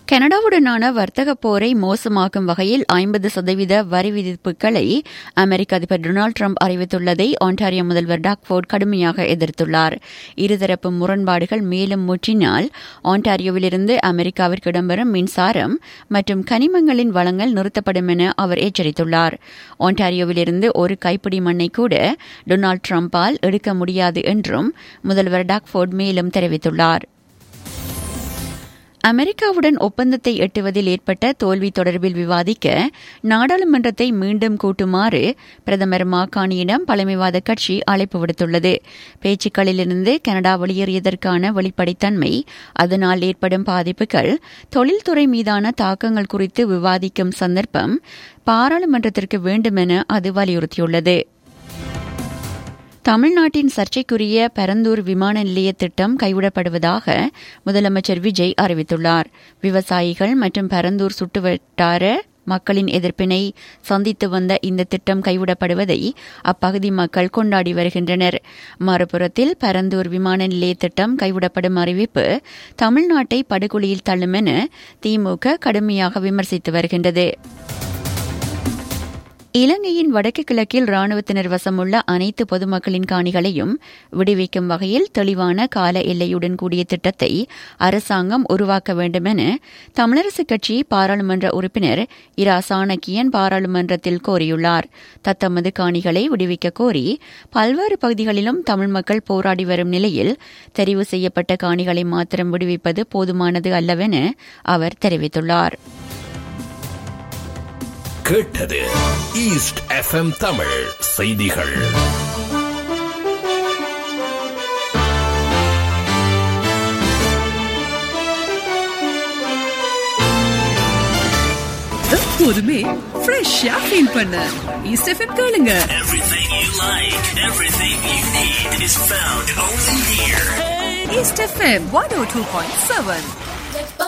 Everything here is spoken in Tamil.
கனடாவுடனான வர்த்தக போரை மோசமாக்கும் வகையில் ஐம்பது சதவீத வரி விதிப்புகளை அமெரிக்க அதிபர் டொனால்டு ட்ரம்ப் அறிவித்துள்ளதை ஆன்டாரியோ முதல்வர் டாக்ஃபோர்ட் கடுமையாக எதிர்த்துள்ளார் இருதரப்பு முரண்பாடுகள் மேலும் முற்றினால் ஆன்டாரியோவிலிருந்து அமெரிக்காவிற்கு இடம்பெறும் மின்சாரம் மற்றும் கனிமங்களின் வளங்கள் நிறுத்தப்படும் என அவர் எச்சரித்துள்ளார் ஆன்டாரியோவிலிருந்து ஒரு கைப்பிடி மண்ணை கூட டொனால்டு ட்ரம்பால் எடுக்க முடியாது என்றும் முதல்வர் டாக்ஃபோர்ட் மேலும் தெரிவித்துள்ளார் அமெரிக்காவுடன் ஒப்பந்தத்தை எட்டுவதில் ஏற்பட்ட தோல்வி தொடர்பில் விவாதிக்க நாடாளுமன்றத்தை மீண்டும் கூட்டுமாறு பிரதமர் மாகாணியிடம் பழமைவாத கட்சி அழைப்பு விடுத்துள்ளது பேச்சுக்களிலிருந்து கனடா வெளியேறியதற்கான வெளிப்படைத்தன்மை அதனால் ஏற்படும் பாதிப்புகள் தொழில்துறை மீதான தாக்கங்கள் குறித்து விவாதிக்கும் சந்தர்ப்பம் பாராளுமன்றத்திற்கு வேண்டுமென அது வலியுறுத்தியுள்ளது தமிழ்நாட்டின் சர்ச்சைக்குரிய பரந்தூர் விமான நிலைய திட்டம் கைவிடப்படுவதாக முதலமைச்சர் விஜய் அறிவித்துள்ளார் விவசாயிகள் மற்றும் பரந்தூர் சுட்டுவட்டார மக்களின் எதிர்ப்பினை சந்தித்து வந்த இந்த திட்டம் கைவிடப்படுவதை அப்பகுதி மக்கள் கொண்டாடி வருகின்றனர் மறுபுறத்தில் பரந்தூர் விமான நிலைய திட்டம் கைவிடப்படும் அறிவிப்பு தமிழ்நாட்டை படுகொலியில் தள்ளும் என திமுக கடுமையாக விமர்சித்து வருகின்றது இலங்கையின் வடக்கு கிழக்கில் ராணுவத்தினர் வசமுள்ள அனைத்து பொதுமக்களின் காணிகளையும் விடுவிக்கும் வகையில் தெளிவான கால எல்லையுடன் கூடிய திட்டத்தை அரசாங்கம் உருவாக்க வேண்டும் என தமிழரசுக் கட்சி பாராளுமன்ற உறுப்பினர் இரா சாணக்கியன் பாராளுமன்றத்தில் கோரியுள்ளார் தத்தமது காணிகளை விடுவிக்க கோரி பல்வேறு பகுதிகளிலும் தமிழ் மக்கள் போராடி வரும் நிலையில் தெரிவு செய்யப்பட்ட காணிகளை மாத்திரம் விடுவிப்பது போதுமானது அல்லவென அவர் தெரிவித்துள்ளார் கேட்டது ஈஸ்ட் எஃப்எம் தமிழ் செய்திகள் எப்போதுமே ஃப்ரெஷ்ஷா ஃபீல் பண்ண ஈஸ்ட் எஃப்எம் கேளுங்க Everything you like, everything you need is found only here. East FM one O two point seven